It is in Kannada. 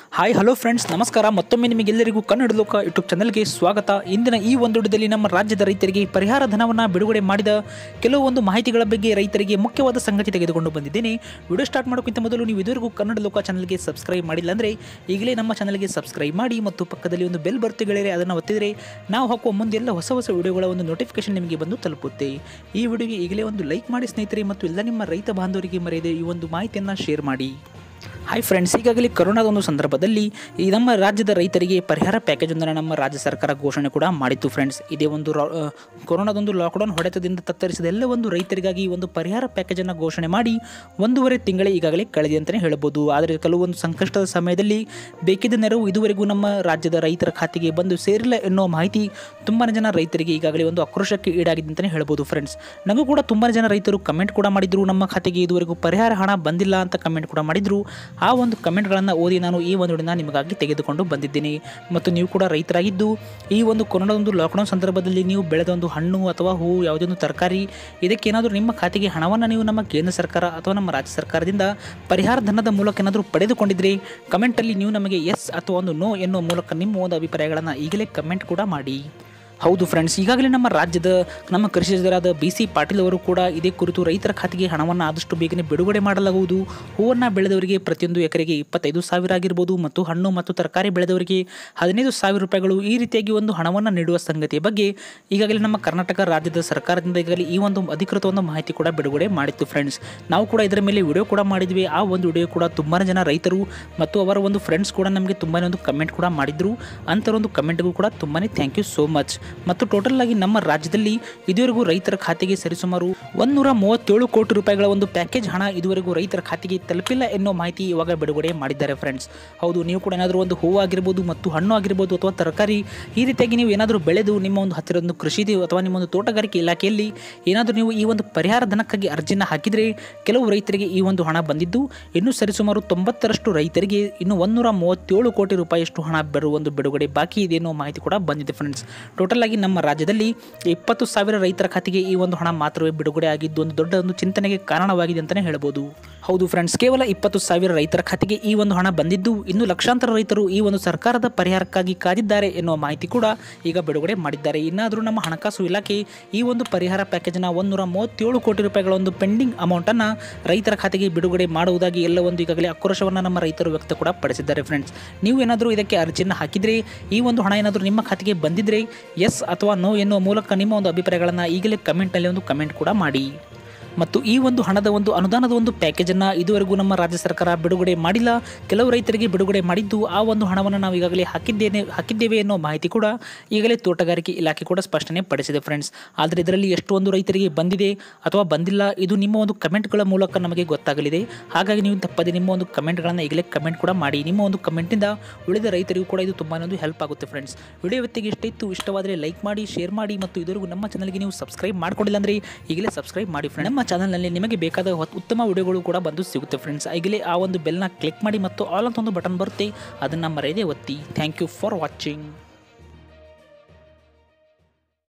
ಹಾಯ್ ಹಲೋ ಫ್ರೆಂಡ್ಸ್ ನಮಸ್ಕಾರ ಮತ್ತೊಮ್ಮೆ ನಿಮಗೆಲ್ಲರಿಗೂ ಕನ್ನಡ ಲೋಕ ಯೂಟ್ಯೂಬ್ ಚಾನಲ್ಗೆ ಸ್ವಾಗತ ಇಂದಿನ ಈ ಒಂದು ವಿಡಿಯೋದಲ್ಲಿ ನಮ್ಮ ರಾಜ್ಯದ ರೈತರಿಗೆ ಪರಿಹಾರ ಧನವನ್ನು ಬಿಡುಗಡೆ ಮಾಡಿದ ಕೆಲವೊಂದು ಮಾಹಿತಿಗಳ ಬಗ್ಗೆ ರೈತರಿಗೆ ಮುಖ್ಯವಾದ ಸಂಗತಿ ತೆಗೆದುಕೊಂಡು ಬಂದಿದ್ದೇನೆ ವಿಡಿಯೋ ಸ್ಟಾರ್ಟ್ ಮಾಡೋಕ್ಕಿಂತ ಮೊದಲು ನೀವು ಇದುವರೆಗೂ ಕನ್ನಡ ಲೋಕ ಚಾನಲ್ಗೆ ಸಬ್ಸ್ಕ್ರೈಬ್ ಮಾಡಿಲ್ಲ ಅಂದರೆ ಈಗಲೇ ನಮ್ಮ ಚಾನಲ್ಗೆ ಸಬ್ಸ್ಕ್ರೈಬ್ ಮಾಡಿ ಮತ್ತು ಪಕ್ಕದಲ್ಲಿ ಒಂದು ಬೆಲ್ ಬರುತ್ತೆ ಗೆಳೆಯರೆ ಅದನ್ನು ಒತ್ತಿದರೆ ನಾವು ಹಾಕುವ ಮುಂದೆಲ್ಲ ಹೊಸ ಹೊಸ ವಿಡಿಯೋಗಳ ಒಂದು ನೋಟಿಫಿಕೇಶನ್ ನಿಮಗೆ ಬಂದು ತಲುಪುತ್ತೆ ಈ ವಿಡಿಯೋಗೆ ಈಗಲೇ ಒಂದು ಲೈಕ್ ಮಾಡಿ ಸ್ನೇಹಿತರೆ ಮತ್ತು ಎಲ್ಲ ನಿಮ್ಮ ರೈತ ಬಾಂಧವರಿಗೆ ಮರೆಯದೆ ಈ ಒಂದು ಮಾಹಿತಿಯನ್ನು ಶೇರ್ ಮಾಡಿ ಹಾಯ್ ಫ್ರೆಂಡ್ಸ್ ಈಗಾಗಲೇ ಕರೋನಾದ ಒಂದು ಸಂದರ್ಭದಲ್ಲಿ ಈ ನಮ್ಮ ರಾಜ್ಯದ ರೈತರಿಗೆ ಪರಿಹಾರ ಪ್ಯಾಕೇಜ್ ಒಂದನ್ನು ನಮ್ಮ ರಾಜ್ಯ ಸರ್ಕಾರ ಘೋಷಣೆ ಕೂಡ ಮಾಡಿತ್ತು ಫ್ರೆಂಡ್ಸ್ ಇದೇ ಒಂದು ರಾ- ಆ, ಕೊರೋನಾದೊಂದು ಲಾಕ್ಡೌನ್ ಹೊಡೆತದಿಂದ ತತ್ತರಿಸಿದ ಎಲ್ಲ ಒಂದು ರೈತರಿಗಾಗಿ ಈ ಒಂದು ಪರಿಹಾರ ಪ್ಯಾಕೇಜನ್ನು ಘೋಷಣೆ ಮಾಡಿ ಒಂದೂವರೆ ತಿಂಗಳೇ ಈಗಾಗಲೇ ಕಳೆದಿದೆ ಅಂತಲೇ ಹೇಳ್ಬೋದು ಆದರೆ ಕೆಲವೊಂದು ಸಂಕಷ್ಟದ ಸಮಯದಲ್ಲಿ ಬೇಕಿದ್ದ ನೆರವು ಇದುವರೆಗೂ ನಮ್ಮ ರಾಜ್ಯದ ರೈತರ ಖಾತೆಗೆ ಬಂದು ಸೇರಿಲ್ಲ ಎನ್ನುವ ಮಾಹಿತಿ ತುಂಬಾ ಜನ ರೈತರಿಗೆ ಈಗಾಗಲೇ ಒಂದು ಆಕ್ರೋಶಕ್ಕೆ ಈಡಾಗಿದೆ ಅಂತಲೇ ಹೇಳ್ಬೋದು ಫ್ರೆಂಡ್ಸ್ ನನಗೂ ಕೂಡ ತುಂಬಾ ಜನ ರೈತರು ಕಮೆಂಟ್ ಕೂಡ ಮಾಡಿದ್ರು ನಮ್ಮ ಖಾತೆಗೆ ಇದುವರೆಗೂ ಪರಿಹಾರ ಹಣ ಬಂದಿಲ್ಲ ಅಂತ ಕಮೆಂಟ್ ಕೂಡ ಮಾಡಿದ್ರು ಆ ಒಂದು ಕಮೆಂಟ್ಗಳನ್ನು ಓದಿ ನಾನು ಈ ಒಂದು ವಿಡಿಯೋನ ನಿಮಗಾಗಿ ತೆಗೆದುಕೊಂಡು ಬಂದಿದ್ದೀನಿ ಮತ್ತು ನೀವು ಕೂಡ ರೈತರಾಗಿದ್ದು ಈ ಒಂದು ಕೊರೋನಾ ಒಂದು ಲಾಕ್ಡೌನ್ ಸಂದರ್ಭದಲ್ಲಿ ನೀವು ಬೆಳೆದ ಒಂದು ಹಣ್ಣು ಅಥವಾ ಹೂವು ಯಾವುದೇ ಒಂದು ತರಕಾರಿ ಇದಕ್ಕೇನಾದರೂ ನಿಮ್ಮ ಖಾತೆಗೆ ಹಣವನ್ನು ನೀವು ನಮ್ಮ ಕೇಂದ್ರ ಸರ್ಕಾರ ಅಥವಾ ನಮ್ಮ ರಾಜ್ಯ ಸರ್ಕಾರದಿಂದ ಪರಿಹಾರ ಧನದ ಮೂಲಕ ಏನಾದರೂ ಪಡೆದುಕೊಂಡಿದ್ರೆ ಕಮೆಂಟಲ್ಲಿ ನೀವು ನಮಗೆ ಎಸ್ ಅಥವಾ ಒಂದು ನೋ ಎನ್ನುವ ಮೂಲಕ ನಿಮ್ಮ ಒಂದು ಅಭಿಪ್ರಾಯಗಳನ್ನು ಈಗಲೇ ಕಮೆಂಟ್ ಕೂಡ ಮಾಡಿ ಹೌದು ಫ್ರೆಂಡ್ಸ್ ಈಗಾಗಲೇ ನಮ್ಮ ರಾಜ್ಯದ ನಮ್ಮ ಕೃಷಿ ಸಚಿವರಾದ ಬಿ ಸಿ ಪಾಟೀಲ್ ಅವರು ಕೂಡ ಇದೇ ಕುರಿತು ರೈತರ ಖಾತೆಗೆ ಹಣವನ್ನು ಆದಷ್ಟು ಬೇಗನೆ ಬಿಡುಗಡೆ ಮಾಡಲಾಗುವುದು ಹೂವನ್ನು ಬೆಳೆದವರಿಗೆ ಪ್ರತಿಯೊಂದು ಎಕರೆಗೆ ಇಪ್ಪತ್ತೈದು ಸಾವಿರ ಆಗಿರ್ಬೋದು ಮತ್ತು ಹಣ್ಣು ಮತ್ತು ತರಕಾರಿ ಬೆಳೆದವರಿಗೆ ಹದಿನೈದು ಸಾವಿರ ರೂಪಾಯಿಗಳು ಈ ರೀತಿಯಾಗಿ ಒಂದು ಹಣವನ್ನು ನೀಡುವ ಸಂಗತಿಯ ಬಗ್ಗೆ ಈಗಾಗಲೇ ನಮ್ಮ ಕರ್ನಾಟಕ ರಾಜ್ಯದ ಸರ್ಕಾರದಿಂದ ಈಗಾಗಲೇ ಈ ಒಂದು ಅಧಿಕೃತ ಒಂದು ಮಾಹಿತಿ ಕೂಡ ಬಿಡುಗಡೆ ಮಾಡಿತ್ತು ಫ್ರೆಂಡ್ಸ್ ನಾವು ಕೂಡ ಇದರ ಮೇಲೆ ವಿಡಿಯೋ ಕೂಡ ಮಾಡಿದ್ವಿ ಆ ಒಂದು ವಿಡಿಯೋ ಕೂಡ ತುಂಬಾ ಜನ ರೈತರು ಮತ್ತು ಅವರ ಒಂದು ಫ್ರೆಂಡ್ಸ್ ಕೂಡ ನಮಗೆ ತುಂಬಾ ಒಂದು ಕಮೆಂಟ್ ಕೂಡ ಮಾಡಿದ್ರು ಅಂಥರೊಂದು ಕಮೆಂಟ್ಗೂ ಕೂಡ ತುಂಬಾ ಥ್ಯಾಂಕ್ ಯು ಸೋ ಮಚ್ ಮತ್ತು ಟೋಟಲ್ ಆಗಿ ನಮ್ಮ ರಾಜ್ಯದಲ್ಲಿ ಇದುವರೆಗೂ ರೈತರ ಖಾತೆಗೆ ಸರಿಸುಮಾರು ಒಂದೂರ ಮೂವತ್ತೇಳು ಕೋಟಿ ರೂಪಾಯಿಗಳ ಒಂದು ಪ್ಯಾಕೇಜ್ ಹಣ ಇದುವರೆಗೂ ರೈತರ ಖಾತೆಗೆ ತಲುಪಿಲ್ಲ ಎನ್ನೋ ಮಾಹಿತಿ ಇವಾಗ ಬಿಡುಗಡೆ ಮಾಡಿದ್ದಾರೆ ಫ್ರೆಂಡ್ಸ್ ಹೌದು ನೀವು ಕೂಡ ಏನಾದರೂ ಒಂದು ಹೂವು ಆಗಿರ್ಬೋದು ಮತ್ತು ಹಣ್ಣು ಆಗಿರ್ಬೋದು ಅಥವಾ ತರಕಾರಿ ಈ ರೀತಿಯಾಗಿ ನೀವು ಏನಾದರೂ ಬೆಳೆದು ನಿಮ್ಮ ಒಂದು ಹತ್ತಿರ ಒಂದು ಕೃಷಿ ಅಥವಾ ನಿಮ್ಮ ಒಂದು ತೋಟಗಾರಿಕೆ ಇಲಾಖೆಯಲ್ಲಿ ಏನಾದರೂ ನೀವು ಈ ಒಂದು ಪರಿಹಾರ ಧನಕ್ಕಾಗಿ ಅರ್ಜಿನ ಹಾಕಿದರೆ ಕೆಲವು ರೈತರಿಗೆ ಈ ಒಂದು ಹಣ ಬಂದಿದ್ದು ಇನ್ನು ಸರಿಸುಮಾರು ತೊಂಬತ್ತರಷ್ಟು ರೈತರಿಗೆ ಇನ್ನು ಒಂದೂರ ಮೂವತ್ತೇಳು ಕೋಟಿ ರೂಪಾಯಿಯಷ್ಟು ಹಣ ಬರುವ ಒಂದು ಬಿಡುಗಡೆ ಬಾಕಿ ಇದೆ ಅನ್ನೋ ಮಾಹಿತಿ ಕೂಡ ಬಂದಿದೆ ಫ್ರೆಂಡ್ಸ್ ಟೋಟಲ್ ಆಗಿ ನಮ್ಮ ರಾಜ್ಯದಲ್ಲಿ ಇಪ್ಪತ್ತು ಸಾವಿರ ರೈತರ ಖಾತೆಗೆ ಈ ಒಂದು ಹಣ ಮಾತ್ರವೇ ಬಿಡುಗಡೆ ಆಗಿದ್ದು ಒಂದು ದೊಡ್ಡ ಒಂದು ಚಿಂತನೆಗೆ ಕಾರಣವಾಗಿದೆ ಅಂತಲೇ ಹೇಳ್ಬೋದು ಹೌದು ಫ್ರೆಂಡ್ಸ್ ಕೇವಲ ಇಪ್ಪತ್ತು ಸಾವಿರ ರೈತರ ಖಾತೆಗೆ ಈ ಒಂದು ಹಣ ಬಂದಿದ್ದು ಇನ್ನು ಲಕ್ಷಾಂತರ ರೈತರು ಈ ಒಂದು ಸರ್ಕಾರದ ಪರಿಹಾರಕ್ಕಾಗಿ ಕಾದಿದ್ದಾರೆ ಎನ್ನುವ ಮಾಹಿತಿ ಕೂಡ ಈಗ ಬಿಡುಗಡೆ ಮಾಡಿದ್ದಾರೆ ಇನ್ನಾದರೂ ನಮ್ಮ ಹಣಕಾಸು ಇಲಾಖೆ ಈ ಒಂದು ಪರಿಹಾರ ಪ್ಯಾಕೇಜ್ನ ಒಂದೂರ ಮೂವತ್ತೇಳು ಕೋಟಿ ರೂಪಾಯಿಗಳ ಒಂದು ಪೆಂಡಿಂಗ್ ಅಮೌಂಟನ್ನು ರೈತರ ಖಾತೆಗೆ ಬಿಡುಗಡೆ ಮಾಡುವುದಾಗಿ ಎಲ್ಲ ಒಂದು ಈಗಾಗಲೇ ಆಕ್ರೋಶವನ್ನು ನಮ್ಮ ರೈತರು ವ್ಯಕ್ತ ಕೂಡ ಪಡಿಸಿದ್ದಾರೆ ಫ್ರೆಂಡ್ಸ್ ನೀವು ಏನಾದರೂ ಇದಕ್ಕೆ ಅರ್ಜಿಯನ್ನು ಹಾಕಿದರೆ ಈ ಒಂದು ಹಣ ಏನಾದರೂ ನಿಮ್ಮ ಖಾತೆಗೆ ಬಂದಿದ್ದರೆ ಎಸ್ ಅಥವಾ ನೋ ಎನ್ನುವ ಮೂಲಕ ನಿಮ್ಮ ಒಂದು ಅಭಿಪ್ರಾಯಗಳನ್ನು ಈಗಲೇ ಕಮೆಂಟಲ್ಲಿ ಒಂದು ಕಮೆಂಟ್ ಕೂಡ ಮಾಡಿ ಮತ್ತು ಈ ಒಂದು ಹಣದ ಒಂದು ಅನುದಾನದ ಒಂದು ಪ್ಯಾಕೇಜನ್ನು ಇದುವರೆಗೂ ನಮ್ಮ ರಾಜ್ಯ ಸರ್ಕಾರ ಬಿಡುಗಡೆ ಮಾಡಿಲ್ಲ ಕೆಲವು ರೈತರಿಗೆ ಬಿಡುಗಡೆ ಮಾಡಿದ್ದು ಆ ಒಂದು ಹಣವನ್ನು ನಾವು ಈಗಾಗಲೇ ಹಾಕಿದ್ದೇನೆ ಹಾಕಿದ್ದೇವೆ ಅನ್ನೋ ಮಾಹಿತಿ ಕೂಡ ಈಗಲೇ ತೋಟಗಾರಿಕೆ ಇಲಾಖೆ ಕೂಡ ಸ್ಪಷ್ಟನೆ ಪಡಿಸಿದೆ ಫ್ರೆಂಡ್ಸ್ ಆದರೆ ಇದರಲ್ಲಿ ಎಷ್ಟೊಂದು ರೈತರಿಗೆ ಬಂದಿದೆ ಅಥವಾ ಬಂದಿಲ್ಲ ಇದು ನಿಮ್ಮ ಒಂದು ಕಮೆಂಟ್ಗಳ ಮೂಲಕ ನಮಗೆ ಗೊತ್ತಾಗಲಿದೆ ಹಾಗಾಗಿ ನೀವು ತಪ್ಪದೆ ನಿಮ್ಮ ಒಂದು ಕಮೆಂಟ್ಗಳನ್ನು ಈಗಲೇ ಕಮೆಂಟ್ ಕೂಡ ಮಾಡಿ ನಿಮ್ಮ ಒಂದು ಕಮೆಂಟಿಂದ ಉಳಿದ ರೈತರಿಗೂ ಕೂಡ ಇದು ತುಂಬಾ ಒಂದು ಹೆಲ್ಪ್ ಆಗುತ್ತೆ ಫ್ರೆಂಡ್ಸ್ ವಿಡಿಯೋ ಇವತ್ತಿಗೆ ಇಷ್ಟ ಇತ್ತು ಇಷ್ಟವಾದರೆ ಲೈಕ್ ಮಾಡಿ ಶೇರ್ ಮಾಡಿ ಮತ್ತು ಇದುವರೆಗೂ ನಮ್ಮ ಚಾನಲ್ಗೆ ನೀವು ಸಬ್ಸ್ಕ್ರೈಬ್ ಮಾಡ್ಕೊಂಡಿಲ್ಲ ಅಂದರೆ ಈಗಲೇ ಸಬ್ಸ್ಕ್ರೈಬ್ ಮಾಡಿ ಫ್ರೆಂಡ್ ನಮ್ಮ ಚಾನಲ್ನಲ್ಲಿ ನಿಮಗೆ ಬೇಕಾದ ಹೊತ್- ಉತ್ತಮ ವಿಡಿಯೋಗಳು ಕೂಡ ಬಂದು ಸಿಗುತ್ತೆ ಫ್ರೆಂಡ್ಸ್ ಈಗಲೇ ಆ ಒಂದು ಬೆಲ್ನ ಕ್ಲಿಕ್ ಮಾಡಿ ಮತ್ತು ಆಲ್ ಅಂತ ಒಂದು ಬಟನ್ ಬರುತ್ತೆ ಅದನ್ನು ಮರೆಯದೆ ಒತ್ತಿ ಥ್ಯಾಂಕ್ ಯು ಫಾರ್ ವಾಚಿಂಗ್